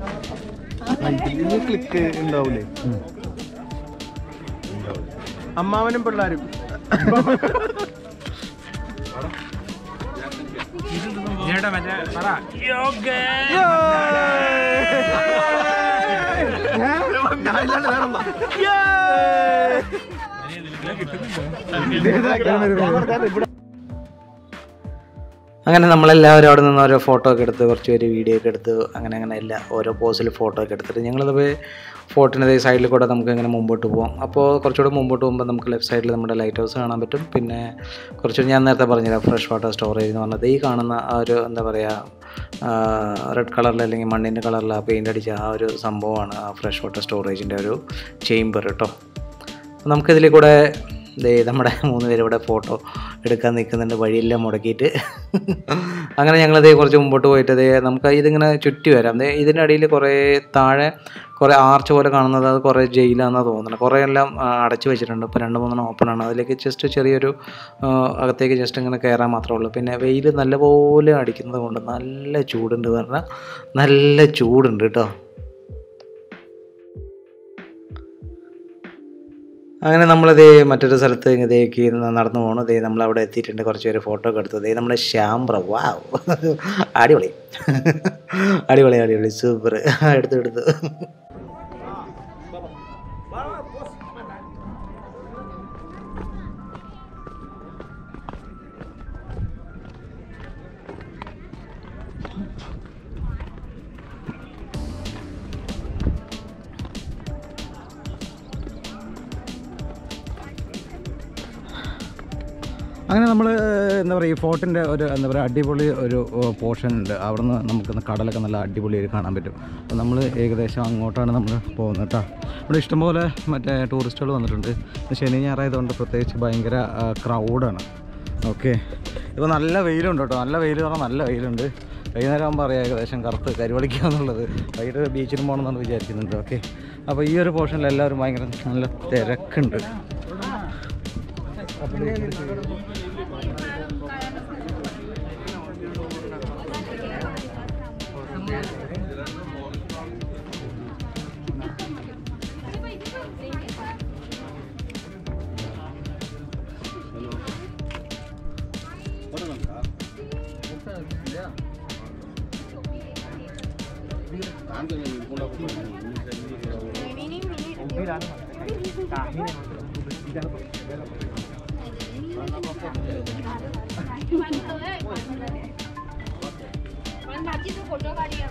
ഇതിന് ക്ലിക്ക് ഉണ്ടാവൂലേ അമ്മാവനും പിള്ളേരും അങ്ങനെ നമ്മളെല്ലാവരും അവിടെ നിന്ന് ഓരോ ഫോട്ടോ ഒക്കെ എടുത്ത് കുറച്ച് പേര് വീഡിയോ ഒക്കെ എടുത്ത് അങ്ങനെ അങ്ങനെ എല്ലാ ഓരോ പോസിൽ ഫോട്ടോ ഒക്കെ എടുത്തിട്ട് ഞങ്ങളത് പോയി ഫോർട്ടിൻ്റെ സൈഡിൽ കൂടെ നമുക്ക് ഇങ്ങനെ മുമ്പോട്ട് പോകാം അപ്പോൾ കുറച്ചുകൂടെ മുമ്പോട്ട് പോകുമ്പോൾ നമുക്ക് ലെഫ്റ്റ് സൈഡിൽ നമ്മുടെ ലൈറ്റ് ഹൗസ് കാണാൻ പറ്റും പിന്നെ കുറച്ച് ഞാൻ നേരത്തെ പറഞ്ഞില്ല ഫ്രഷ് വാട്ടർ സ്റ്റോറേജ് എന്ന് പറഞ്ഞത് ഈ കാണുന്ന ആ ഒരു എന്താ പറയുക റെഡ് കളറിൽ അല്ലെങ്കിൽ മണ്ണിൻ്റെ കളറിൽ ആ പെയിൻ്റ് അടിച്ച ആ ഒരു സംഭവമാണ് ആ ഫ്രഷ് വാട്ടർ സ്റ്റോറേജിൻ്റെ ഒരു ചേംബർ കേട്ടോ അപ്പോൾ നമുക്കിതിൽ കൂടെ ദേ നമ്മുടെ മൂന്ന് പേരും ഇവിടെ ഫോട്ടോ എടുക്കാൻ നിൽക്കുന്നുണ്ട് വഴിയെല്ലാം മുടക്കിയിട്ട് അങ്ങനെ ഞങ്ങളതേ കുറച്ച് മുമ്പോട്ട് പോയിട്ട് ദേ നമുക്ക് ഇതിങ്ങനെ ചുറ്റി വരാം ദേ ഇതിൻ്റെ അടിയിൽ കുറേ താഴെ കുറേ ആർച്ച് പോലെ കാണുന്നത് അത് കുറേ ജയിലാണെന്നാണ് തോന്നുന്നത് കുറേ എല്ലാം ആ, അടച്ചു വെച്ചിട്ടുണ്ട് ഇപ്പോൾ രണ്ട് മൂന്നെണ്ണം ഓപ്പൺ ആണ് അതിലേക്ക് ജസ്റ്റ് ചെറിയൊരു ആ, അകത്തേക്ക് ജസ്റ്റ് ഇങ്ങനെ കയറാൻ മാത്രമേ ഉള്ളൂ പിന്നെ വെയിൽ നല്ലപോലെ അടിക്കുന്നത് കൊണ്ട് നല്ല ചൂടുണ്ട് പറഞ്ഞാൽ നല്ല ചൂടുണ്ട് കേട്ടോ അങ്ങനെ നമ്മളിതേ മറ്റൊരു സ്ഥലത്ത് ഇതേക്ക് നടന്നു പോകണം ഇതേ നമ്മളവിടെ എത്തിയിട്ടുണ്ട് കുറച്ച് പേര് ഫോട്ടോ ഒക്കെ എടുത്തു ഇതേ നമ്മുടെ ശ്യാംബ്ര വാവ് അടിപൊളി അടിപൊളി അടിപൊളി സൂപ്പർ എടുത്തു എടുത്തു അങ്ങനെ നമ്മൾ എന്താ പറയുക ഈ ഫോർട്ടിൻ്റെ ഒരു എന്താ പറയുക അടിപൊളി ഒരു പോർഷൻ ഉണ്ട് അവിടെ നിന്ന് നമുക്ക് കടലൊക്കെ നല്ല അടിപൊളിയായി കാണാൻ പറ്റും അപ്പോൾ നമ്മൾ ഏകദേശം അങ്ങോട്ടാണ് നമ്മൾ പോകുന്നത് കേട്ടോ ഇവിടെ ഇഷ്ടംപോലെ മറ്റേ ടൂറിസ്റ്റുകൾ വന്നിട്ടുണ്ട് ഇന്ന് ശനി ഞായറായതുകൊണ്ട് പ്രത്യേകിച്ച് ഭയങ്കര ക്രൗഡാണ് ഓക്കെ ഇപ്പോൾ നല്ല വെയിലുണ്ട് കേട്ടോ നല്ല വെയിൽ പറഞ്ഞാൽ നല്ല വെയിലുണ്ട് വൈകുന്നേരം ആകുമ്പോൾ അറിയാം ഏകദേശം കറുത്ത് കരിവളിക്കുക എന്നുള്ളത് വൈകിട്ട് ബീച്ചിലും പോകണമെന്നാണ് വിചാരിക്കുന്നുണ്ട് ഓക്കെ അപ്പോൾ ഈ ഒരു പോർഷനിൽ എല്ലാവരും ഭയങ്കര നല്ല തിരക്കുണ്ട് फोटो काढूया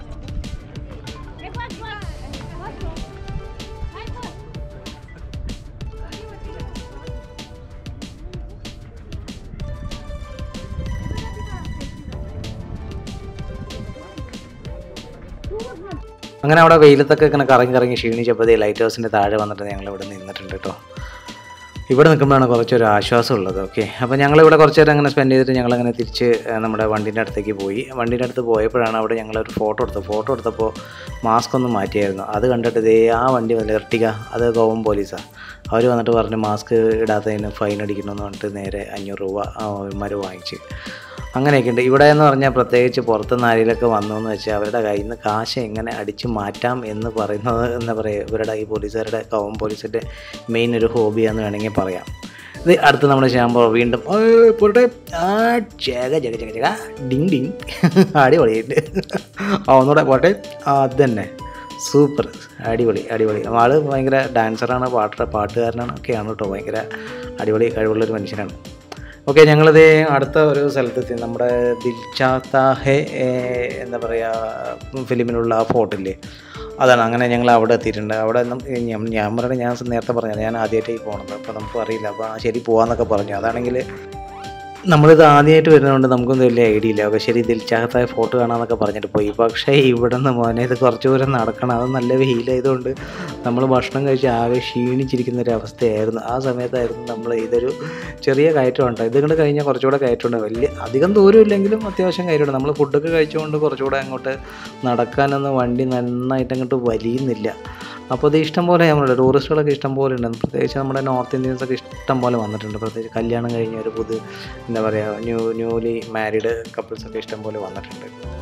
അങ്ങനെ അവിടെ വെയിലത്തൊക്കെ ഇങ്ങനെ കറങ്ങി കറങ്ങി ക്ഷീണിച്ചപ്പോൾ ദേ ലൈറ്റ് ഹൗസിൻ്റെ താഴെ വന്നിട്ട് ഞങ്ങൾ ഇവിടെ നിന്നിട്ടുണ്ട് കേട്ടോ ഇവിടെ നിൽക്കുമ്പോഴാണ് കുറച്ചൊരു ആശ്വാസം ഉള്ളത് ഓക്കെ അപ്പോൾ ഞങ്ങളിവിടെ കുറച്ച് നേരം അങ്ങനെ സ്പെൻഡ് ചെയ്തിട്ട് ഞങ്ങളങ്ങനെ തിരിച്ച് ആ, നമ്മുടെ വണ്ടീൻ്റെ അടുത്തേക്ക് പോയി വണ്ടീൻ്റെ അടുത്ത് പോയപ്പോഴാണ് അവിടെ ഞങ്ങളൊരു ഫോട്ടോ എടുത്തത് ഫോട്ടോ എടുത്തപ്പോൾ മാസ്ക് ഒന്ന് മാറ്റിയായിരുന്നു അത് കണ്ടിട്ട് ദേ ആ വണ്ടി വല്ല എർട്ടിക അത് ഗോവം പോലീസാണ് അവർ വന്നിട്ട് പറഞ്ഞു മാസ്ക് ഇടാത്തതിന് ഫൈൻ അടിക്കണമെന്ന് പറഞ്ഞിട്ട് നേരെ അഞ്ഞൂറ് രൂപ അവന്മാർ വാങ്ങിച്ച് അങ്ങനെയൊക്കെ ഉണ്ട് ഇവിടെ എന്ന് പറഞ്ഞാൽ പ്രത്യേകിച്ച് പുറത്തുനിന്ന് ആരെങ്കിലൊക്കെ വന്നു എന്ന് വെച്ചാൽ അവരുടെ കയ്യിൽ നിന്ന് കാശ് എങ്ങനെ അടിച്ച് മാറ്റാം എന്ന് പറയുന്നത് എന്താ പറയുക ഇവരുടെ ഈ പോലീസുകാരുടെ കവം പോലീസിൻ്റെ മെയിൻ ഒരു ഹോബിയാന്ന് വേണമെങ്കിൽ പറയാം ഇത് അടുത്ത് നമ്മുടെ ശ്യാമ്പോ വീണ്ടും "ഏയ് പോട്ടെ ആ ജഗ ജഗ ജഗ ജഗ ഡിങ് ഡിങ് അടിപൊളിയായിട്ട് ആ ഒന്നുകൂടെ പോട്ടെ ആ അത് തന്നെ സൂപ്പർ അടിപൊളി അടിപൊളി ആള് ഭയങ്കര ഡാൻസറാണ് പാട്ട് പാട്ടുകാരനാണ് ഒക്കെയാണ് കേട്ടോ ഭയങ്കര അടിപൊളി കഴിവുള്ളൊരു മനുഷ്യനാണ് ഓക്കെ ഞങ്ങളിത് അടുത്ത ഒരു സ്ഥലത്തെത്തി നമ്മുടെ ദിൽചാത്ത ഹെ ഏ, എന്താ പറയുക ഫിലിമിലുള്ള ആ ഫോർട്ടില്ലേ അതാണ് അങ്ങനെ ഞങ്ങൾ അവിടെ എത്തിയിട്ടുണ്ട് അവിടെ നം- ഞാൻ ഞാൻ പറയണ ഞാൻ നേരത്തെ പറഞ്ഞത് ഞാൻ ആദ്യമായിട്ടായി പോകണത് അപ്പോൾ നമുക്ക് അറിയില്ല അപ്പോൾ ആ ശരി പോകാമെന്നൊക്കെ പറഞ്ഞു അതാണെങ്കിൽ നമ്മളിത് ആദ്യമായിട്ട് വരുന്നതുകൊണ്ട് നമുക്കൊന്നും വലിയ ഐഡിയ ഇല്ല പക്ഷേ ശരി ദിൽചാഹത്തായ ഫോട്ടോ കാണാമെന്നൊക്കെ പറഞ്ഞിട്ട് പോയി പക്ഷേ ഇവിടെ നിന്ന് മോനെ ഇത് കുറച്ച് ദൂരം നടക്കണം അത് നല്ല വെയിലായതുകൊണ്ട് നമ്മൾ ഭക്ഷണം കഴിച്ച് ആകെ ക്ഷീണിച്ചിരിക്കുന്ന ഒരു അവസ്ഥയായിരുന്നു ആ സമയത്തായിരുന്നു നമ്മൾ ഇതൊരു ചെറിയ കയറ്റമുണ്ട് ഇത് ഇങ്ങോട്ട് കഴിഞ്ഞാൽ കുറച്ചുകൂടെ കയറ്റമുണ്ട് വലിയ അധികം ദൂരമില്ലെങ്കിലും അത്യാവശ്യം കയറ്റമുണ്ട് നമ്മൾ ഫുഡൊക്കെ കഴിച്ചുകൊണ്ട് കുറച്ചുകൂടെ അങ്ങോട്ട് നടക്കാനൊന്നും വണ്ടി നന്നായിട്ട് അങ്ങോട്ട് വലിയുന്നില്ല അപ്പോൾ ഇത് ഇഷ്ടം പോലെ നമ്മളുടെ ടൂറിസ്റ്റുകളൊക്കെ ഇഷ്ടം പോലെ ഉണ്ട് പ്രത്യേകിച്ച് നമ്മുടെ നോർത്ത് ഇന്ത്യൻസ് ഒക്കെ ഇഷ്ടം പോലെ വന്നിട്ടുണ്ട് പ്രത്യേകിച്ച് കല്യാണം കഴിഞ്ഞ ഒരു പുതു എന്താ പറയുക ന്യൂ ന്യൂലി മാരീഡ് കപ്പിൾസ് ഒക്കെ ഇഷ്ടം പോലെ വന്നിട്ടുണ്ട്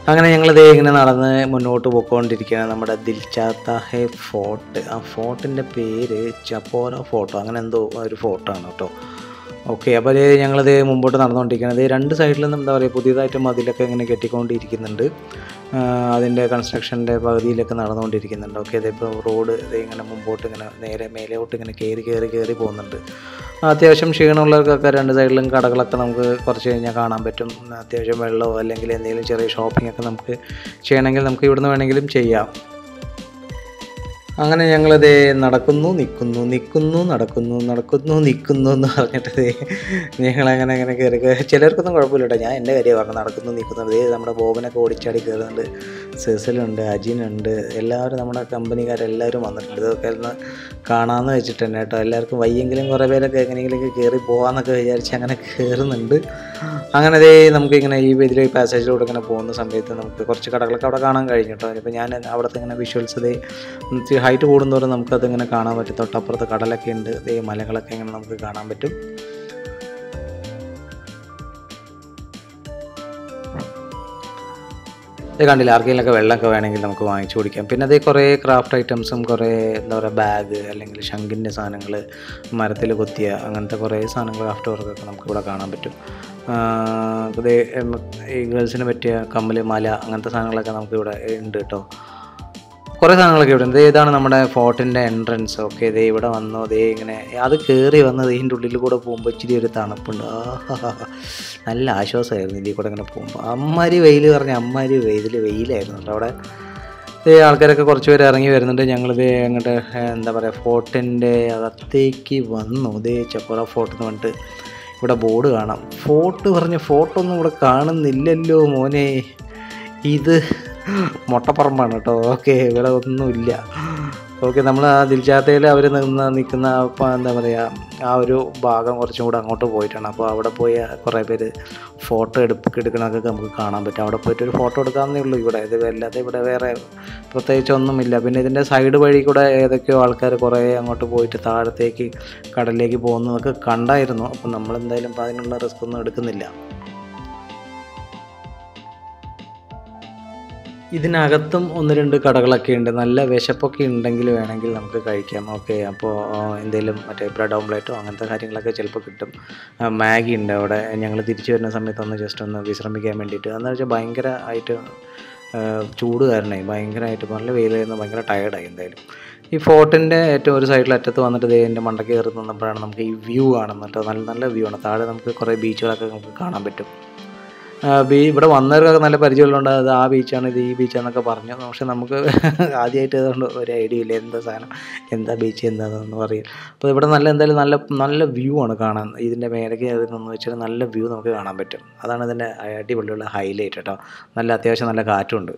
അങ്ങനെ ഞങ്ങളിതേ ഇങ്ങനെ നടന്ന് മുന്നോട്ട് പോയിക്കൊണ്ടിരിക്കുകയാണ് നമ്മുടെ ദിൽചാത്ത ഹെ ഫോർട്ട് ആ ഫോർട്ടിൻ്റെ പേര് ചപ്പോര ഫോട്ടോ അങ്ങനെ എന്തോ ഒരു ഫോട്ടോ ആണ് കേട്ടോ ഓക്കെ അപ്പോൾ അത് ഞങ്ങളിത് മുമ്പോട്ട് നടന്നുകൊണ്ടിരിക്കുന്നത് രണ്ട് സൈഡിലും എന്താ പറയുക പുതിയതായിട്ട് മതിലൊക്കെ ഇങ്ങനെ കെട്ടിക്കൊണ്ടിരിക്കുന്നുണ്ട് ആ, അതിൻ്റെ കൺസ്ട്രക്ഷൻ്റെ പകുതിയിലൊക്കെ നടന്നുകൊണ്ടിരിക്കുന്നുണ്ട് ഓക്കെ ഇതിപ്പോൾ റോഡ് ഇത് ഇങ്ങനെ മുമ്പോട്ട് ഇങ്ങനെ നേരെ മേലോട്ട് ഇങ്ങനെ കയറി കയറി കയറി പോകുന്നുണ്ട് അത്യാവശ്യം ക്ഷീണമുള്ളവർക്കൊക്കെ രണ്ട് സൈഡിലും കടകളൊക്കെ നമുക്ക് കുറച്ച് കഴിഞ്ഞാൽ കാണാൻ പറ്റും അത്യാവശ്യം വെള്ളമോ അല്ലെങ്കിൽ എന്തെങ്കിലും ചെറിയ ഷോപ്പിംഗ് ഒക്കെ നമുക്ക് ചെയ്യണമെങ്കിൽ നമുക്ക് ഇവിടുന്ന് വേണമെങ്കിലും ചെയ്യാം അങ്ങനെ ഞങ്ങളിതേ നടക്കുന്നു നിൽക്കുന്നു നിൽക്കുന്നു നടക്കുന്നു നടക്കുന്നു നിൽക്കുന്നു എന്ന് പറഞ്ഞിട്ട് ദേ ഞങ്ങളങ്ങനെ അങ്ങനെ കയറി കയറി ചിലർക്കൊന്നും കുഴപ്പമില്ല കേട്ടോ ഞാൻ എൻ്റെ കാര്യം പറഞ്ഞു നടക്കുന്നു നിൽക്കുന്നു ദേ നമ്മുടെ ബോബനൊക്കെ ഓടിച്ചാടി കയറുന്നുണ്ട് സെസിലുണ്ട് അജിനുണ്ട് എല്ലാവരും നമ്മുടെ കമ്പനിക്കാരെല്ലാവരും വന്നിട്ടുണ്ട് ഇതൊക്കെ ഒന്ന് കാണാമെന്ന് വെച്ചിട്ട് തന്നെ കേട്ടോ എല്ലാവർക്കും വയ്യെങ്കിലും കുറേ പേരൊക്കെ എങ്ങനെയെങ്കിലുമൊക്കെ കയറി പോകാമെന്നൊക്കെ വിചാരിച്ച് അങ്ങനെ കയറുന്നുണ്ട് അങ്ങനെ ദേ നമുക്ക് ഇങ്ങനെ ഈ ഇതിലെ പാസേജിലൂടെ ഇങ്ങനെ പോകുന്ന സമയത്ത് നമുക്ക് കുറച്ച് കടകളൊക്കെ അവിടെ കാണാൻ കഴിഞ്ഞു കേട്ടോ ഇപ്പോൾ ഞാൻ അവിടുത്തെ ഇങ്ങനെ വിഷ്വൽസ് ദേ ഇച്ചിരി ഹൈറ്റ് കൂടുന്നതോറും നമുക്കത് ഇങ്ങനെ കാണാൻ പറ്റും തൊട്ടപ്പുറത്ത് കടലൊക്കെ ഉണ്ട് ദേ മലകളൊക്കെ ഇങ്ങനെ നമുക്ക് കാണാൻ പറ്റും ഇത് കണ്ടില്ല ആർക്കെങ്കിലൊക്കെ വെള്ളമൊക്കെ വേണമെങ്കിൽ നമുക്ക് വാങ്ങിച്ചു കുടിക്കാം പിന്നെ അതേ കുറേ ക്രാഫ്റ്റ് ഐറ്റംസും കുറേ എന്താ പറയുക ബാഗ് അല്ലെങ്കിൽ ശംഖിൻ്റെ സാധനങ്ങൾ മരത്തിൽ കൊത്തിയ അങ്ങനത്തെ കുറേ സാധനങ്ങൾ ക്രാഫ്റ്റ് വർക്കൊക്കെ നമുക്ക് ഇവിടെ കാണാൻ പറ്റും അതേ ഈ ഗേൾസിന് പറ്റിയ കമ്മൽ മല അങ്ങനത്തെ സാധനങ്ങളൊക്കെ നമുക്ക് ഇവിടെ ഉണ്ട് കേട്ടോ കുറേ സാധനങ്ങളൊക്കെ ഇവിടെ ഉണ്ട് ഇതാണ് നമ്മുടെ ഫോർട്ടിൻ്റെ എൻട്രൻസ് ഓക്കെ ഇതേ ഇവിടെ വന്നു അതേ ഇങ്ങനെ അത് കയറി വന്നത് ഇതിൻ്റെ ഉള്ളിൽ കൂടെ പോകുമ്പോൾ ഇച്ചിരി ഒരു തണുപ്പുണ്ട് ആഹാ നല്ല ആശ്വാസമായിരുന്നു ഇതിൽ കൂടെ ഇങ്ങനെ പോകുമ്പോൾ അമ്മാരി വെയിൽ പറഞ്ഞ അമ്മാരി വെയിൽ വെയിലായിരുന്നു കേട്ടോ അവിടെ ഈ ആൾക്കാരൊക്കെ കുറച്ച് പേര് ഇറങ്ങി വരുന്നുണ്ട് ഞങ്ങളിത് അങ്ങോട്ട് എന്താ പറയുക ഫോർട്ടിൻ്റെ അകത്തേക്ക് വന്നു ഇതേ ചപ്പറ ഫോർട്ട് എന്ന് പറഞ്ഞിട്ട് ഇവിടെ ബോർഡ് കാണാം ഫോർട്ട് പറഞ്ഞ ഫോട്ടോ ഒന്നും ഇവിടെ കാണുന്നില്ലല്ലോ മോനെ ഇത് മൊട്ടപ്പറമ്പാണ് കേട്ടോ ഓക്കെ ഇവിടെ ഒന്നുമില്ല ഓക്കെ നമ്മൾ ആ ദിൽജാത്തയിൽ അവർ നിന്ന് നിൽക്കുന്ന ആ പ- എന്താ പറയുക ആ ഒരു ഭാഗം കുറച്ചും കൂടെ അങ്ങോട്ട് പോയിട്ടാണ് അപ്പോൾ അവിടെ പോയി കുറേ പേര് ഫോട്ടോ എടുപ്പ് എടുക്കണമൊക്കെ നമുക്ക് കാണാൻ പറ്റും അവിടെ പോയിട്ട് ഒരു ഫോട്ടോ എടുക്കാമെന്നേ ഉള്ളൂ ഇവിടെ ഇത് അല്ലാതെ ഇവിടെ വേറെ പ്രത്യേകിച്ച് ഒന്നുമില്ല പിന്നെ ഇതിൻ്റെ സൈഡ് വഴി കൂടെ ഏതൊക്കെയോ ആൾക്കാർ കുറേ അങ്ങോട്ട് പോയിട്ട് താഴത്തേക്ക് കടലിലേക്ക് പോകുന്നതൊക്കെ കണ്ടായിരുന്നു അപ്പം നമ്മളെന്തായാലും ഇപ്പം അതിനുള്ള റിസ്ക് ഒന്നും എടുക്കുന്നില്ല ഇതിനകത്തും ഒന്ന് രണ്ട് കടകളൊക്കെ ഉണ്ട് നല്ല വിശപ്പൊക്കെ ഉണ്ടെങ്കിൽ വേണമെങ്കിൽ നമുക്ക് കഴിക്കാം ഓക്കെ അപ്പോൾ എന്തെങ്കിലും മറ്റേ ബ്രെഡ് ഓംലെറ്റോ അങ്ങനത്തെ കാര്യങ്ങളൊക്കെ ചിലപ്പോൾ കിട്ടും ആ, മാഗി ഉണ്ട് അവിടെ ഞങ്ങൾ തിരിച്ചു വരുന്ന സമയത്ത് ഒന്ന് ജസ്റ്റ് ഒന്ന് വിശ്രമിക്കാൻ വേണ്ടിയിട്ട് എന്ന് വെച്ചാൽ ഭയങ്കര ആയിട്ട് ആ, ചൂട് കാരണമായി ഭയങ്കരമായിട്ട് നല്ല വെയിലായിരുന്നു ഭയങ്കര ടയർഡായി എന്തായാലും ഈ ഫോർട്ടിൻ്റെ ഏറ്റവും ഒരു സൈഡിൽ അറ്റത്ത് വന്നിട്ട് ദേ എൻ്റെ മണ്ടയ്ക്ക് കയറി നിന്നപ്പോഴാണ് നമുക്ക് ഈ വ്യൂ കാണുന്നത് കേട്ടോ നല്ല നല്ല വ്യൂ ആണ് താഴെ നമുക്ക് കുറേ ബീച്ചുകളൊക്കെ നമുക്ക് കാണാൻ പറ്റും ആ, ബീ ഇവിടെ വന്നവർക്കൊക്കെ നല്ല പരിചയമുള്ളതുകൊണ്ട് അത് ആ ബീച്ചാണ് ഇത് ഈ ബീച്ചാന്നൊക്കെ പറഞ്ഞു പക്ഷെ നമുക്ക് ആദ്യമായിട്ട് അതുകൊണ്ട് ഒരു ഐഡിയ ഇല്ല എന്താ സാധനം എന്താ ബീച്ച് എന്താണെന്ന് പറയും അപ്പോൾ ഇവിടെ നല്ല എന്തായാലും നല്ല നല്ല വ്യൂ ആണ് കാണാൻ ഇതിൻ്റെ മേലേക്ക് കയറി നിന്ന് വെച്ചാൽ നല്ല വ്യൂ നമുക്ക് കാണാൻ പറ്റും അതാണ് ഇതിൻ്റെ അടിപൊളിയുള്ള ഹൈലൈറ്റ് കേട്ടോ നല്ല അത്യാവശ്യം നല്ല കാറ്റുണ്ട്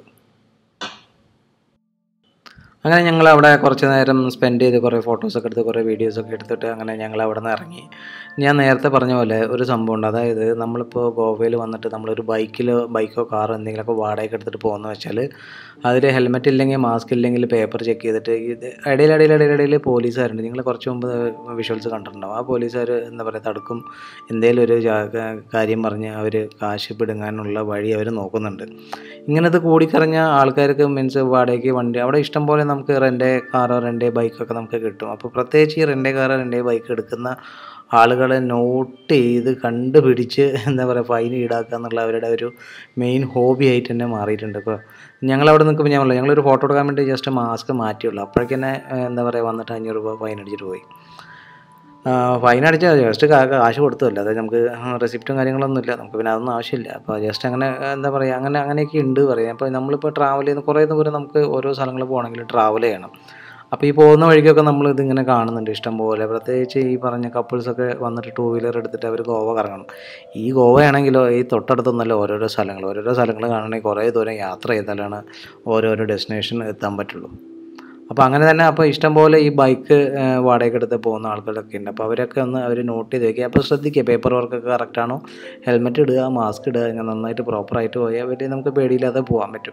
അങ്ങനെ ഞങ്ങൾ അവിടെ കുറച്ച് നേരം സ്പെൻഡ് ചെയ്ത് കുറേ ഫോട്ടോസൊക്കെ എടുത്ത് കുറേ വീഡിയോസൊക്കെ എടുത്തിട്ട് അങ്ങനെ ഞങ്ങൾ അവിടെ നിന്ന് ഇറങ്ങി ഞാൻ നേരത്തെ പറഞ്ഞ പോലെ ഒരു സംഭവമുണ്ട് അതായത് നമ്മളിപ്പോൾ ഗോവയിൽ വന്നിട്ട് നമ്മളൊരു ബൈക്കിലോ ബൈക്കോ കാറോ എന്തെങ്കിലുമൊക്കെ വാടകയ്ക്ക് എടുത്തിട്ട് പോകുന്ന വെച്ചാൽ അതിൽ ഹെൽമെറ്റ് ഇല്ലെങ്കിൽ മാസ്ക് ഇല്ലെങ്കിൽ പേപ്പർ ചെക്ക് ചെയ്തിട്ട് ഇത് ഇടയിൽ ഇടയിൽ ഇടയിൽ ഇടയിൽ പോലീസുകാരുണ്ട് നിങ്ങൾ കുറച്ച് മുമ്പ് വിഷ്വൽസ് കണ്ടിട്ടുണ്ടാവും ആ പോലീസുകാർ എന്താ പറയുക തടുക്കും എന്തെങ്കിലും ഒരു ജാ- കാര്യം പറഞ്ഞ് അവർ കാശ് പിടുങ്ങാനുള്ള വഴി അവർ നോക്കുന്നുണ്ട് ഇങ്ങനത്തെ കൂടിക്കറിഞ്ഞ ആൾക്കാർക്ക് മീൻസ് വാടകയ്ക്ക് വണ്ടി അവിടെ ഇഷ്ടം പോലെ നമുക്ക് റെൻ്റെ കാറോ റെൻ്റെ ബൈക്കൊക്കെ നമുക്ക് കിട്ടും അപ്പോൾ പ്രത്യേകിച്ച് ഈ റെൻ്റെ കാറോ റെൻ്റെ ബൈക്ക് എടുക്കുന്ന ആളുകളെ നോട്ട് ചെയ്ത് കണ്ടുപിടിച്ച് എന്താ പറയുക ഫൈൻ ഈടാക്കുക എന്നുള്ള അവരുടെ ഒരു മെയിൻ ഹോബി ആയിട്ട് തന്നെ മാറിയിട്ടുണ്ട് ഇപ്പോൾ ഞങ്ങളവിടെ നിൽക്കുമ്പോൾ ഞാൻ പറഞ്ഞു ഞങ്ങളൊരു ഫോട്ടോ എടുക്കാൻ വേണ്ടി ജസ്റ്റ് മാസ്ക് മാറ്റിയുള്ളൂ അപ്പോഴേക്കന്നെ ഏഹ്, എന്താ പറയുക വന്നിട്ട് അഞ്ഞൂറ് രൂപ ഫൈൻ അടിച്ചിട്ട് പോയി ഫൈൻ അടിച്ചാൽ ജസ്റ്റ് കാശ് കൊടുത്തതല്ല അതായത് നമുക്ക് റെസിപ്റ്റും കാര്യങ്ങളൊന്നുമില്ല നമുക്ക് പിന്നെ അതൊന്നും ആവശ്യമില്ല അപ്പോൾ ജസ്റ്റ് അങ്ങനെ എന്താ പറയുക അങ്ങനെ അങ്ങനെയൊക്കെ ഉണ്ട് പറയാം അപ്പോൾ നമ്മളിപ്പോൾ ട്രാവൽ ചെയ്യുന്ന കുറേ ദൂരം നമുക്ക് ഓരോ സ്ഥലങ്ങൾ പോകണമെങ്കിൽ ട്രാവൽ ചെയ്യണം അപ്പോൾ ഈ പോകുന്ന വഴിക്കൊക്കെ നമ്മൾ ഇതിങ്ങനെ കാണുന്നുണ്ട് ഇഷ്ടം പോലെ പ്രത്യേകിച്ച് ഈ പറഞ്ഞ കപ്പിൾസൊക്കെ വന്നിട്ട് ടൂ വീലർ എടുത്തിട്ട് അവർ ഗോവ കറങ്ങണം ഈ ഗോവയാണെങ്കിലോ ഈ തൊട്ടടുത്തൊന്നല്ല ഓരോരോ സ്ഥലങ്ങൾ ഓരോരോ സ്ഥലങ്ങൾ കാണണമെങ്കിൽ കുറേ ദൂരം യാത്ര ചെയ്താലാണ് ഓരോരോ ഡെസ്റ്റിനേഷൻ എത്താൻ പറ്റുള്ളൂ അപ്പോൾ അങ്ങനെ തന്നെ അപ്പോൾ ഇഷ്ടം പോലെ ഈ ബൈക്ക് വാടകയ്ക്ക് എടുത്ത് പോകുന്ന ആൾക്കാരൊക്കെ ഉണ്ട് അപ്പോൾ അവരൊക്കെ ഒന്ന് അവർ നോട്ട് ചെയ്ത് വെക്കുക അപ്പോൾ ശ്രദ്ധിക്കുക പേപ്പർ വർക്കൊക്കെ കറക്റ്റാണോ ഹെൽമെറ്റ് ഇടുക മാസ്ക് ഇടുക ഇങ്ങനെ നന്നായിട്ട് പ്രോപ്പറായിട്ട് പോയാൽ വലിയ നമുക്ക് പേടിയില്ലാതെ പോകാൻ പറ്റും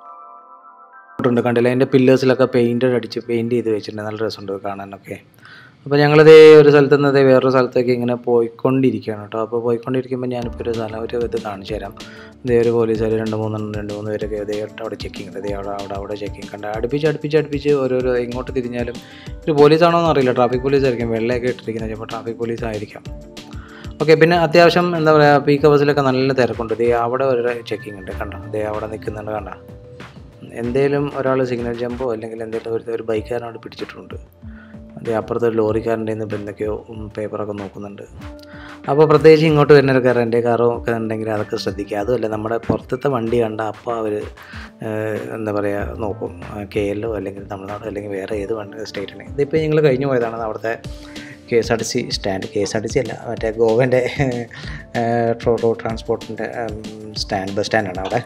ഉണ്ട് കണ്ടില്ല അതിൻ്റെ പില്ലേഴ്സിലൊക്കെ പെയിൻറ്റഡ് അടിച്ച് പെയിൻറ്റ് ചെയ്ത് വെച്ചിട്ടുണ്ട് നല്ല രസമുണ്ട് കാണാനൊക്കെ അപ്പോൾ ഞങ്ങളിതേ ഒരു സ്ഥലത്ത് നിന്ന് ദേ വേറൊരു സ്ഥലത്തേക്ക് ഇങ്ങനെ പോയിക്കൊണ്ടിരിക്കുകയാണ് കേട്ടോ അപ്പോൾ പോയിക്കൊണ്ടിരിക്കുമ്പോൾ ഞാനിപ്പോൾ ഒരു സ്ഥലം ഒരു ഇത് കാണിച്ചു തരാം ഇതേ ഒരു പോലീസുകാർ രണ്ട് മൂന്നെണ്ണം രണ്ട് മൂന്ന് പേരൊക്കെ ഇതേ അവിടെ ചെക്കിങ് ഉണ്ട് ഇതേ അവിടെ അവിടെ അവിടെ ചെക്കിങ് കണ്ട് അടുപ്പിച്ച് അടുപ്പിച്ച് അടുപ്പിച്ച് ഓരോരോ ഇങ്ങോട്ട് തിരിഞ്ഞാലും ഒരു പോലീസാണോ എന്ന് അറിയില്ല ട്രാഫിക് പോലീസ് ആയിരിക്കും വെള്ളയൊക്കെ ഇട്ടിരിക്കുന്നത് ചിലപ്പോൾ ട്രാഫിക് പോലീസ് ആയിരിക്കാം ഓക്കെ പിന്നെ അത്യാവശ്യം എന്താ പറയുക പീക്ക് ഹവേഴ്സിലൊക്കെ നല്ല തിരക്കുണ്ട് ദേ അവിടെ ഒരു ചെക്കിംഗ് ഉണ്ട് കണ്ടോ ദേ അവിടെ നിൽക്കുന്നുണ്ട് കണ്ടോ എന്തേലും ഒരാൾ സിഗ്നൽ ജമ്പോ അല്ലെങ്കിൽ എന്തെങ്കിലും ഒരു ഒരു ബൈക്കുകാരനോട് പിടിച്ചിട്ടുണ്ട് അതേ അപ്പുറത്ത് ഒരു ലോറിക്കാരൻ്റെ നിന്ന് ഇപ്പോൾ എന്തൊക്കെയോ ഉം, പേപ്പറൊക്കെ നോക്കുന്നുണ്ട് അപ്പോൾ പ്രത്യേകിച്ച് ഇങ്ങോട്ട് വരുന്ന ഒരു കാർ എൻ്റെ കാറോ ഒക്കെ ഉണ്ടെങ്കിൽ അതൊക്കെ ശ്രദ്ധിക്കുക അതുമല്ല നമ്മുടെ പുറത്തത്തെ വണ്ടി കണ്ട അപ്പോൾ അവർ എന്താ പറയുക നോക്കും കെ എല്ലോ അല്ലെങ്കിൽ തമിഴ്നാട് അല്ലെങ്കിൽ വേറെ ഏത് വണ്ടി സ്റ്റേറ്റാണെങ്കിൽ ഇതിപ്പോൾ ഞങ്ങൾ കഴിഞ്ഞു പോയതാണ് അവിടുത്തെ K S R T C stand K S R T C അല്ല മറ്റേ ഗോവൻ്റെ റോഡ് ട്രാൻസ്പോർട്ടിൻ്റെ സ്റ്റാൻഡ് ബസ് സ്റ്റാൻഡാണ് അവിടെ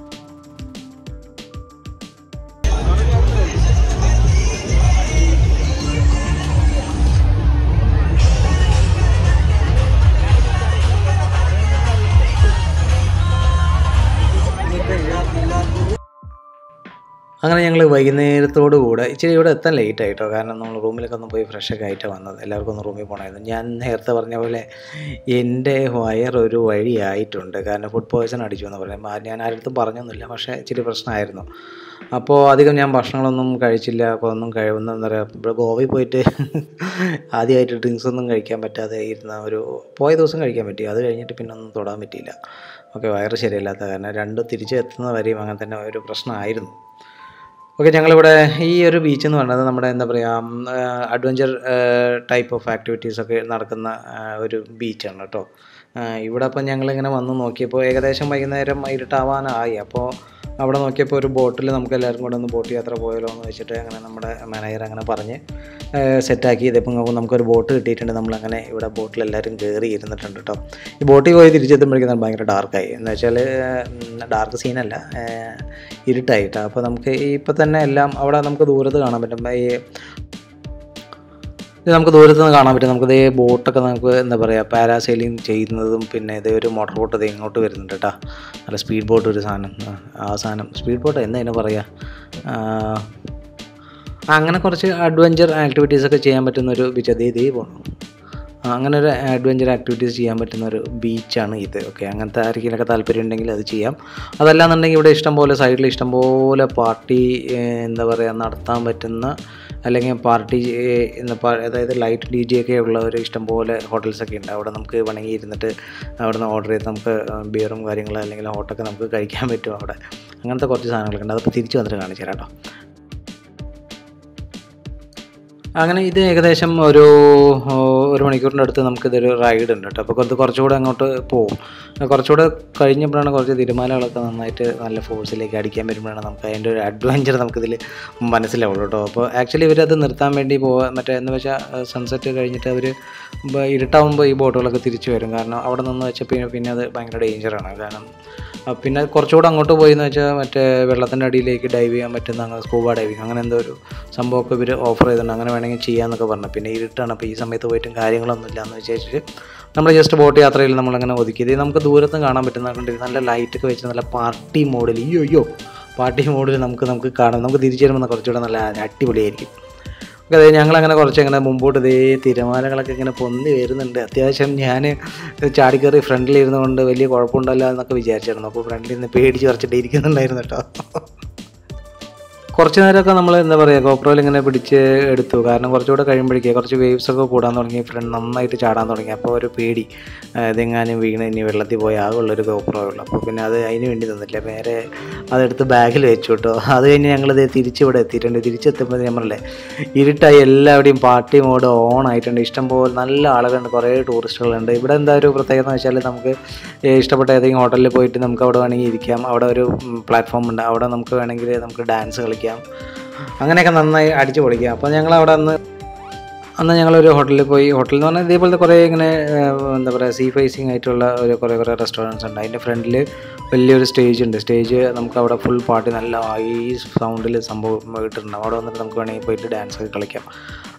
അങ്ങനെ ഞങ്ങൾ വൈകുന്നേരത്തോടു കൂടെ ഇച്ചിരി ഇവിടെ എത്താൻ ലേറ്റ് ആയിട്ടോ കാരണം നമ്മൾ റൂമിലൊക്കെ ഒന്ന് പോയി ഫ്രഷൊക്കെ ആയിട്ട് വന്നത് എല്ലാവർക്കും ഒന്ന് റൂമിൽ പോകണമായിരുന്നു ഞാൻ നേരത്തെ പറഞ്ഞ പോലെ എൻ്റെ വയർ ഒരു വഴിയായിട്ടുണ്ട് കാരണം ഫുഡ് പോയ്സൺ അടിച്ചു എന്ന് പറയാം ആ- ഞാൻ ആരുടെ പറഞ്ഞൊന്നുമില്ല പക്ഷേ ഇച്ചിരി പ്രശ്നമായിരുന്നു അപ്പോൾ അധികം ഞാൻ ഭക്ഷണങ്ങളൊന്നും കഴിച്ചില്ല അപ്പോൾ ഒന്നും കഴിവുന്ന എന്താ പറയുക ഇവിടെ ഗോവയിൽ പോയിട്ട് ആദ്യമായിട്ട് ഡ്രിങ്ക്സ് ഒന്നും കഴിക്കാൻ പറ്റാതെ ഇരുന്ന ഒരു പോയ ദിവസം കഴിക്കാൻ പറ്റി അത് കഴിഞ്ഞിട്ട് പിന്നെ ഒന്നും തൊടാൻ പറ്റിയില്ല ഓക്കെ വയറ് ശരിയല്ലാത്ത കാരണം രണ്ട് തിരിച്ച് എത്തുന്ന വരെയും അങ്ങനെ തന്നെ ഒരു പ്രശ്നമായിരുന്നു ഓക്കെ ഞങ്ങളിവിടെ ഈ ഒരു ബീച്ച് എന്ന് പറയുന്നത് നമ്മുടെ എന്താ പറയുക അഡ്വഞ്ചർ ടൈപ്പ് ഓഫ് ആക്ടിവിറ്റീസ് ഒക്കെ നടക്കുന്ന ആ, ഒരു ബീച്ചാണ് കേട്ടോ ആ, ഇവിടെ അപ്പം ഞങ്ങളിങ്ങനെ വന്ന് നോക്കിയപ്പോൾ ഏകദേശം വൈകുന്നേരം ഇരുട്ടാവാനായി അപ്പോൾ അവിടെ നോക്കിയപ്പോൾ ഒരു ബോട്ടിൽ നമുക്ക് എല്ലാവർക്കും കൂടെ ഒന്ന് ബോട്ട് യാത്ര പോയാലോ എന്ന് വെച്ചിട്ട് അങ്ങനെ നമ്മുടെ മാനേജർ അങ്ങനെ പറഞ്ഞ് സെറ്റാക്കി ഇതിപ്പോൾ നോക്കുമ്പോൾ നമുക്കൊരു ബോട്ട് കിട്ടിയിട്ടുണ്ട് നമ്മളങ്ങനെ ഇവിടെ ബോട്ടിൽ എല്ലാവരും കയറി ഇരുന്നിട്ടുണ്ട് കേട്ടോ ഈ ബോട്ടിൽ പോയി തിരിച്ചെത്തുമ്പോഴേക്കും ഭയങ്കര ഡാർക്കായി എന്ന് വെച്ചാൽ ഡാർക്ക് സീനല്ല ഇരുട്ടായിട്ട് അപ്പോൾ നമുക്ക് ഇപ്പോൾ തന്നെ എല്ലാം അവിടെ നമുക്ക് ദൂരത്ത് കാണാൻ പറ്റും ഈ ഇത് നമുക്ക് ദൂരത്ത് നിന്ന് കാണാൻ പറ്റും നമുക്ക് ഇതേ ബോട്ടൊക്കെ നമുക്ക് എന്താ പറയുക പാരാസൈലിംഗ് ചെയ്യുന്നതും പിന്നെ ഇതേ ഒരു മോട്ടോർ ബോട്ട് ഇത് ഇങ്ങോട്ട് വരുന്നുണ്ട് കേട്ടോ നല്ല സ്പീഡ് ബോട്ട് ഒരു സാധനം ആ, ആ സാധനം സ്പീഡ് ബോട്ട് എന്താ അതിനെ പറയുക ആ, അങ്ങനെ കുറച്ച് അഡ്വഞ്ചർ ആക്ടിവിറ്റീസ് ഒക്കെ ചെയ്യാൻ പറ്റുന്ന ഒരു ബീച്ച് അതേ ഇതേ പോകണം അങ്ങനെ ഒരു അഡ്വഞ്ചർ ആക്ടിവിറ്റീസ് ചെയ്യാൻ പറ്റുന്ന ഒരു ബീച്ചാണ് ഇത് ഓക്കെ അങ്ങനത്തെ ആർക്കെങ്കിലൊക്കെ താല്പര്യം ഉണ്ടെങ്കിൽ അത് ചെയ്യാം അതല്ലാന്നുണ്ടെങ്കിൽ ഇവിടെ ഇഷ്ടംപോലെ സൈഡിൽ ഇഷ്ടംപോലെ പാർട്ടി എന്താ പറയുക നടത്താൻ പറ്റുന്ന അല്ലെങ്കിൽ പാർട്ടി എന്ന് പ- അതായത് ലൈറ്റ് ഡി ജെ ഒക്കെ ഉള്ള ഒരു ഇഷ്ടംപോലെ ഹോട്ടൽസൊക്കെ ഉണ്ട് അവിടെ നമുക്ക് വേണമെങ്കിൽ ഇരുന്നിട്ട് അവിടെ നിന്ന് ഓർഡർ ചെയ്ത് നമുക്ക് ബിയറും കാര്യങ്ങളും അല്ലെങ്കിൽ ഹോട്ടൊക്കെ നമുക്ക് കഴിക്കാൻ പറ്റും അവിടെ അങ്ങനത്തെ കുറച്ച് സാധനങ്ങളൊക്കെ ഉണ്ട് അതപ്പോൾ തിരിച്ച് വന്നിട്ട് കാണിച്ചു തരാം കേട്ടോ അങ്ങനെ ഇത് ഏകദേശം ഒരു ഓ, ഒരു മണിക്കൂറിൻ്റെ അടുത്ത് നമുക്കിതൊരു റൈഡ് ഉണ്ട് കേട്ടോ അപ്പോൾ കുറച്ച് കുറച്ചുകൂടെ അങ്ങോട്ട് പോകും കുറച്ചുകൂടെ കഴിഞ്ഞപ്പോഴാണ് കുറച്ച് തിരുമാലകളൊക്കെ നന്നായിട്ട് നല്ല ഫോഴ്സിലേക്ക് അടിക്കാൻ വരുമ്പോഴാണ് നമുക്ക് അതിൻ്റെ ഒരു അഡ്വഞ്ചർ നമുക്കിതിൽ മനസ്സിലാവുള്ളൂ കേട്ടോ അപ്പോൾ ആക്ച്വലി ഇവരത് നിർത്താൻ വേണ്ടി പോവാ മറ്റേ എന്ന് വെച്ചാൽ സൺസെറ്റ് കഴിഞ്ഞിട്ട് അവർ ഇരുട്ടാവുമ്പോൾ ഈ ബോട്ടുകളൊക്കെ തിരിച്ചു വരും കാരണം അവിടെ നിന്ന് വെച്ചാൽ പിന്നെ പിന്നെ അത് ഭയങ്കര ഡേഞ്ചറാണ് കാരണം ആ, പിന്നെ കുറച്ചുകൂടെ അങ്ങോട്ട് പോയി എന്ന് വെച്ചാൽ മറ്റേ വെള്ളത്തിൻ്റെ അടിയിലേക്ക് ഡൈവ് ചെയ്യാൻ പറ്റുന്ന അങ്ങനെ സ്കൂബ ഡൈവിങ് അങ്ങനെ എന്തോ ഒരു സംഭവമൊക്കെ ഇവർ ഓഫർ ചെയ്തിട്ടുണ്ട് അങ്ങനെ വേണമെങ്കിൽ ചെയ്യാമെന്നൊക്കെ പറഞ്ഞു പിന്നെ ഇരുട്ടാണ് അപ്പോൾ ഈ സമയത്ത് പോയിട്ടും കാര്യങ്ങളൊന്നും ഇല്ല എന്ന് വിചാരിച്ചിട്ട് നമ്മൾ ജസ്റ്റ് ബോട്ട് യാത്രയിൽ നമ്മളങ്ങനെ ഒതുക്കിയത് നമുക്ക് ദൂരത്തും കാണാൻ പറ്റുന്ന കണ്ട് നല്ല ലൈറ്റൊക്കെ വെച്ച് നല്ല പാർട്ടി മോഡിൽ അയ്യോ അയ്യോ പാർട്ടി മോഡിൽ നമുക്ക് നമുക്ക് കാണാം നമുക്ക് തിരിച്ചു വരുമ്പോൾ കുറച്ചുകൂടെ നല്ല അടിപൊളിയായിരിക്കും ഓക്കെ അതെ ഞങ്ങളങ്ങനെ കുറച്ച് അങ്ങനെ മുമ്പോട്ട് ഇതേ തിരമാലകളൊക്കെ ഇങ്ങനെ പൊന്തി വരുന്നുണ്ട് അത്യാവശ്യം ഞാൻ ചാടിക്കറി ഫ്രണ്ടിൽ ഇരുന്നുകൊണ്ട് വലിയ കുഴപ്പമുണ്ടല്ലോ എന്നൊക്കെ വിചാരിച്ചിരുന്നു അപ്പോൾ ഫ്രണ്ടിൽ നിന്ന് പേടിച്ച് കുറച്ചിട്ട് ഇരിക്കുന്നുണ്ടായിരുന്നു കേട്ടോ കുറച്ച് നേരമൊക്കെ നമ്മൾ എന്താ പറയുക ഗോപ്രോയിൽ ഇങ്ങനെ പിടിച്ച് എടുത്തു കാരണം കുറച്ചുകൂടെ കഴിയുമ്പോഴേക്കേ കുറച്ച് വേവ്സ് ഒക്കെ കൂടാൻ തുടങ്ങി ഫ്രണ്ട് നന്നായിട്ട് ചാടാൻ തുടങ്ങി അപ്പോൾ ഒരു പേടി ആ, ഇതെങ്ങാനും വീണ് ഇനി വെള്ളത്തിൽ പോയി ആകുള്ളൊരു ഗോപ്രോ ഉള്ളു അപ്പോൾ പിന്നെ അത് അതിന് വേണ്ടി തന്നില്ല നേരെ അതെടുത്ത് ബാഗിൽ വെച്ചു കേട്ടോ അത് കഴിഞ്ഞ് ഞങ്ങളിത് തിരിച്ച് ഇവിടെ എത്തിയിട്ടുണ്ട് തിരിച്ചെത്തുമ്പോൾ ഞാൻ പറഞ്ഞില്ലേ ഇരുട്ടായി എല്ലാവിടെയും പാർട്ടി മോഡ് ഓൺ ആയിട്ടുണ്ട് ഇഷ്ടംപോലെ നല്ല ആളുകളുണ്ട് കുറേ ടൂറിസ്റ്റുകളുണ്ട് ഇവിടെ എന്താ ഒരു പ്രത്യേകത എന്ന് വെച്ചാൽ നമുക്ക് ഇഷ്ടപ്പെട്ട ഏതെങ്കിലും ഹോട്ടലിൽ പോയിട്ട് നമുക്ക് അവിടെ വേണമെങ്കിൽ ഇരിക്കാം അവിടെ ഒരു പ്ലാറ്റ്ഫോം ഉണ്ട് അവിടെ നമുക്ക് വേണമെങ്കിൽ നമുക്ക് ഡാൻസ് കളിക്കാം അങ്ങനെയൊക്കെ നന്നായി അടിച്ചു പൊളിക്കാം അപ്പോൾ ഞങ്ങൾ അവിടെ അന്ന് അന്ന് ഞങ്ങളൊരു ഹോട്ടലിൽ പോയി ഹോട്ടൽ എന്ന് പറഞ്ഞാൽ ഇതേപോലത്തെ കുറേ ഇങ്ങനെ ഏഹ്, എന്താ പറയുക സീ ഫേസിങ് ആയിട്ടുള്ള ഒരു കുറേ കുറേ റെസ്റ്റോറൻറ്റ്സ് ഉണ്ട് അതിൻ്റെ ഫ്രണ്ടിൽ വലിയൊരു സ്റ്റേജ് ഉണ്ട് സ്റ്റേജ് നമുക്ക് അവിടെ ഫുൾ പാർട്ടി നല്ല ഈ സൗണ്ടിൽ സംഭവം ഇട്ടിട്ടുണ്ട് അവിടെ വന്നിട്ട് നമുക്ക് വേണമെങ്കിൽ പോയിട്ട് ഡാൻസ് ഒക്കെ കളിക്കാം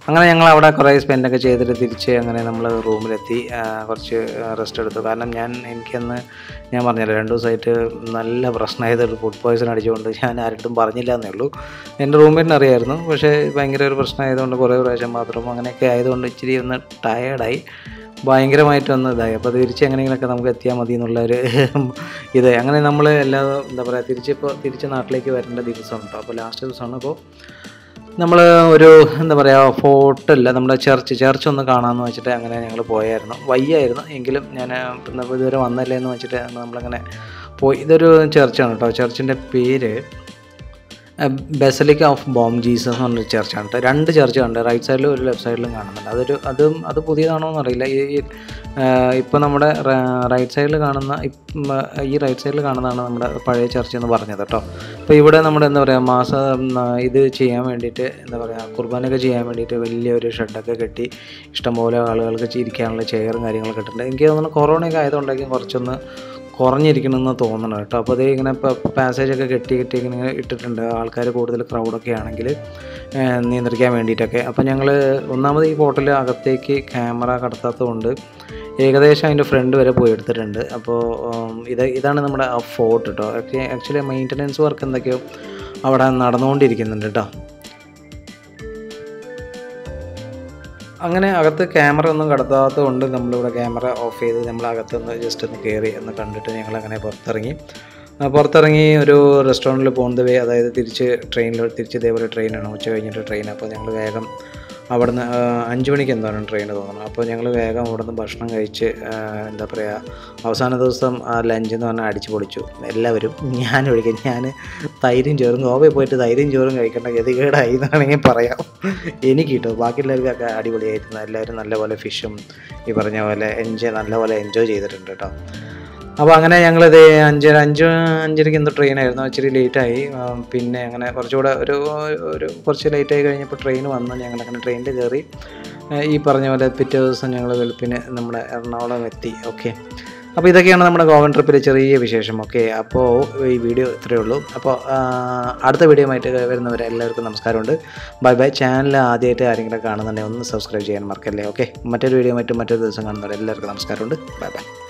അങ്ങനെ ഞങ്ങൾ അവിടെ കുറേ സ്പെൻഡൊക്കെ ചെയ്തിട്ട് തിരിച്ച് അങ്ങനെ നമ്മൾ റൂമിലെത്തി ആ, കുറച്ച് റെസ്റ്റ് എടുത്തു കാരണം ഞാൻ എനിക്കന്ന് ഞാൻ പറഞ്ഞല്ലോ രണ്ട് ദിവസമായിട്ട് നല്ല പ്രശ്നമായത് ഫുഡ് പോയ്സൺ അടിച്ചുകൊണ്ട് ഞാൻ ആരുടെ പറഞ്ഞില്ല എന്നേ ഉള്ളൂ എൻ്റെ റൂംമേറ്റിന് അറിയായിരുന്നു പക്ഷേ ഭയങ്കര ഒരു പ്രശ്നമായതുകൊണ്ട് കുറേ പ്രാവശ്യം ബാത്റൂം അങ്ങനെയൊക്കെ ആയതുകൊണ്ട് ഇച്ചിരി ഒന്ന് ടയേർഡായി ഭയങ്കരമായിട്ട് ഒന്ന് ഇതായി അപ്പോൾ തിരിച്ച് എങ്ങനെയെങ്കിലുമൊക്കെ നമുക്ക് എത്തിയാൽ മതി എന്നുള്ള ഒരു ഇത് അങ്ങനെ നമ്മൾ എല്ലാ എന്താ പറയുക തിരിച്ചിപ്പോൾ തിരിച്ച് നാട്ടിലേക്ക് വരേണ്ട ദിവസമാണ് കേട്ടോ അപ്പോൾ ലാസ്റ്റ് ദിവസമാണ് അപ്പോൾ നമ്മൾ ഒരു എന്താ പറയുക ഫോർട്ടില്ല നമ്മുടെ ചർച്ച് ചർച്ച് ഒന്ന് കാണാമെന്ന് വെച്ചിട്ട് അങ്ങനെ ഞങ്ങൾ പോയായിരുന്നു വയ്യായിരുന്നു എങ്കിലും ഞാൻ പിന്നെ ഇതുവരെ വന്നല്ലേ എന്ന് വെച്ചിട്ട് നമ്മളങ്ങനെ പോയി ഇതൊരു ചർച്ചാണ് കേട്ടോ ചർച്ചിൻ്റെ പേര് ബെസലിക്ക ഓഫ് ബോം ജീസസ് എന്ന് പറഞ്ഞൊരു ചർച്ചാണ് കേട്ടോ രണ്ട് ചർച്ച് ഉണ്ട് റൈറ്റ് സൈഡിലും ഒരു ലെഫ്റ്റ് സൈഡിലും കാണുന്നുണ്ട് അതൊരു അതും അത് പുതിയതാണോ എന്നറിയില്ല ഈ ഇപ്പോൾ നമ്മുടെ റൈറ്റ് സൈഡിൽ കാണുന്ന ഇപ്പം, ഈ റൈറ്റ് സൈഡിൽ കാണുന്നതാണ് നമ്മുടെ പഴയ ചർച്ച് എന്ന് പറഞ്ഞത് കേട്ടോ അപ്പോൾ ഇവിടെ നമ്മുടെ എന്താ പറയുക മാസം ആ, ഇത് ചെയ്യാൻ വേണ്ടിയിട്ട് എന്താ പറയുക കുർബാനയൊക്കെ ചെയ്യാൻ വേണ്ടിയിട്ട് വലിയൊരു ഷെഡൊക്കെ കെട്ടി ഇഷ്ടംപോലെ ആളുകൾക്ക് ഇരിക്കാനുള്ള ചെയറും കാര്യങ്ങളൊക്കെ ഇട്ടിട്ടുണ്ട് എനിക്ക് തോന്നുന്നു കൊറോണയൊക്കെ ആയതുകൊണ്ടായിരിക്കും കുറച്ചൊന്ന് കുറഞ്ഞിരിക്കണമെന്ന് തോന്നണം കേട്ടോ അപ്പോൾ അതേ ഇങ്ങനെ ഇപ്പോൾ പാസേജൊക്കെ കെട്ടി കെട്ടി ഇങ്ങനെ ഇട്ടിട്ടുണ്ട് ആൾക്കാർ കൂടുതൽ ക്രൗഡൊക്കെ ആണെങ്കിൽ ഏഹ്, നിയന്ത്രിക്കാൻ വേണ്ടിയിട്ടൊക്കെ അപ്പോൾ ഞങ്ങൾ ഒന്നാമത് ഈ ഹോട്ടലിൽ അകത്തേക്ക് ക്യാമറ കടത്താത്തതുകൊണ്ട് ഏകദേശം അതിൻ്റെ ഫ്രണ്ട് വരെ പോയി എടുത്തിട്ടുണ്ട് അപ്പോൾ ഉം, ഇത് ഇതാണ് നമ്മുടെ ആ ഫോർട്ട് കേട്ടോ ആക്ച്വലി മെയിൻ്റനൻസ് വർക്ക് എന്തൊക്കെയോ അവിടെ നടന്നുകൊണ്ടിരിക്കുന്നുണ്ട് കേട്ടോ അങ്ങനെ അകത്ത് ക്യാമറ ഒന്നും കടത്താത്തത് കൊണ്ട് നമ്മളിവിടെ ക്യാമറ ഓഫ് ചെയ്ത് നമ്മൾ അകത്തൊന്ന് ജസ്റ്റ് ഒന്ന് കയറി എന്ന് കണ്ടിട്ട് ഞങ്ങൾ അങ്ങനെ പുറത്തിറങ്ങി ആ, പുറത്തിറങ്ങി ഒരു റെസ്റ്റോറൻറ്റിൽ പോകുന്നത് വേ അതായത് തിരിച്ച് ട്രെയിനിൽ തിരിച്ച് ഇതേപോലെ ട്രെയിനാണ് ഉച്ച കഴിഞ്ഞിട്ട് ട്രെയിൻ അപ്പോൾ ഞങ്ങൾ വേഗം അവിടുന്ന് ആ, അഞ്ച് മണിക്ക് എന്താണ് ട്രെയിൻ തോന്നുന്നു അപ്പോൾ ഞങ്ങൾ വേഗം അവിടുന്ന് ഭക്ഷണം കഴിച്ച് ആ, എന്താ പറയുക അവസാന ദിവസം ആ ലഞ്ച് എന്ന് പറഞ്ഞാൽ അടിച്ച് പൊളിച്ചു എല്ലാവരും ഞാൻ ഒഴിക്കും ഞാൻ തൈരും ചോറും ഗോവയിൽ പോയിട്ട് തൈരും ചോറും കഴിക്കേണ്ട ഗതികേടായി എന്നാണെങ്കിൽ പറയാം എനിക്ക് കിട്ടും ബാക്കിയുള്ളവർക്കൊക്കെ അടിപൊളിയായിരുന്നു എല്ലാവരും നല്ലപോലെ ഫിഷും ഈ പറഞ്ഞ പോലെ എൻജോയ് നല്ലപോലെ എൻജോയ് ചെയ്തിട്ടുണ്ട് കേട്ടോ അപ്പോൾ അങ്ങനെ ഞങ്ങളിത് അഞ്ചര അഞ്ച് അഞ്ചരയ്ക്ക് എന്തോ ട്രെയിനായിരുന്നു ഇച്ചിരി ലേറ്റായി പിന്നെ അങ്ങനെ കുറച്ചുകൂടെ ഒരു ഒരു കുറച്ച് ലേറ്റായി കഴിഞ്ഞപ്പോൾ ട്രെയിൻ വന്നു ഞങ്ങൾ അങ്ങനെ ട്രെയിനിൽ കയറി ആ, ഈ പറഞ്ഞ പോലെ പിറ്റേ ദിവസം ഞങ്ങൾ വെളുപ്പിന് നമ്മുടെ എറണാകുളം എത്തി ഓക്കെ അപ്പോൾ ഇതൊക്കെയാണ് നമ്മുടെ ഗോവൻ ട്രിപ്പിലെ ചെറിയ വിശേഷം ഓക്കെ അപ്പോൾ ഈ വീഡിയോ ഇത്രയേ ഉള്ളൂ അപ്പോൾ ആ, അടുത്ത വീഡിയോ ആയിട്ട് വരുന്നവരെ എല്ലാവർക്കും നമസ്കാരമുണ്ട് ബൈ ബൈ ചാനൽ ആദ്യമായിട്ട് ആരെങ്കിലും കാണുന്നുണ്ടെങ്കിൽ ഒന്ന് സബ്സ്ക്രൈബ് ചെയ്യാൻ മറക്കല്ലേ ഓക്കെ മറ്റൊരു വീഡിയോ മറ്റും മറ്റൊരു ദിവസം കാണുന്നവരെ എല്ലാവർക്കും നമസ്കാരമുണ്ട് ബൈ ബൈ